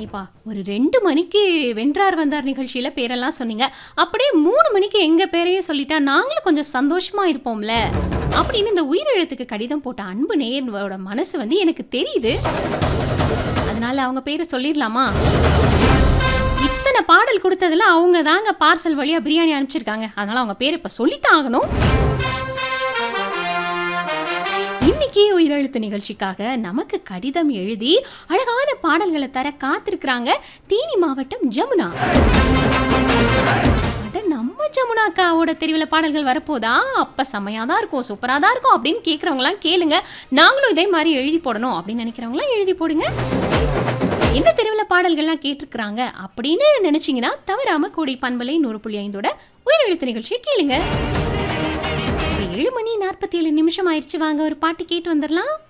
ஏப்பா ஒரு ரெண்டு மணிக்கு வென்றார் வந்தார் நிகழ்ச்சியில் பேரெல்லாம் சொன்னீங்க அப்படியே மூணு மணிக்கு எங்கள் பேரையே சொல்லிட்டா நாங்களும் கொஞ்சம் சந்தோஷமா இருப்போம்ல அப்படின்னு இந்த உயிரெழுத்துக்கு கடிதம் போட்ட அன்பு நேயனோட மனசு வந்து எனக்கு தெரியுது அதனால அவங்க பேரை சொல்லிடலாமா இத்தனை பாடல் கொடுத்ததுல அவங்க தாங்க பார்சல் வழியா பிரியாணி அனுப்பிச்சிருக்காங்க அதனால அவங்க பேர் இப்ப சொல்லித்தான் ஆகணும் இன்னைக்கு உயிரெழுத்து நிகழ்ச்சிக்காக நமக்கு கடிதம் எழுதி அழகான பாடல்களை தர காத்திருக்கிறாங்க தேனி மாவட்டம் ஜமுனா அட நம்ம ஜமுனா அக்காவோட தெருவில் பாடல்கள் வரப்போதா அப்ப செம்மையா தான் இருக்கும் சூப்பரா தான் இருக்கும் அப்படின்னு கேட்குறவங்களாம் கேளுங்க நாங்களும் இதே மாதிரி எழுதி போடணும் அப்படின்னு நினைக்கிறவங்களாம் எழுதி போடுங்க என்ன தெருவில் பாடல்கள்லாம் கேட்டிருக்கிறாங்க அப்படின்னு நினைச்சீங்கன்னா தவறாம கோடி பண்பலை நூறு புள்ளி ஐந்தோட உயிரெழுத்து நிகழ்ச்சியை கேளுங்க இப்ப ஏழு மணி நாற்பத்தி ஏழு நிமிஷம் ஆயிடுச்சு வாங்க ஒரு பாட்டு கேட்டு வந்துடலாம்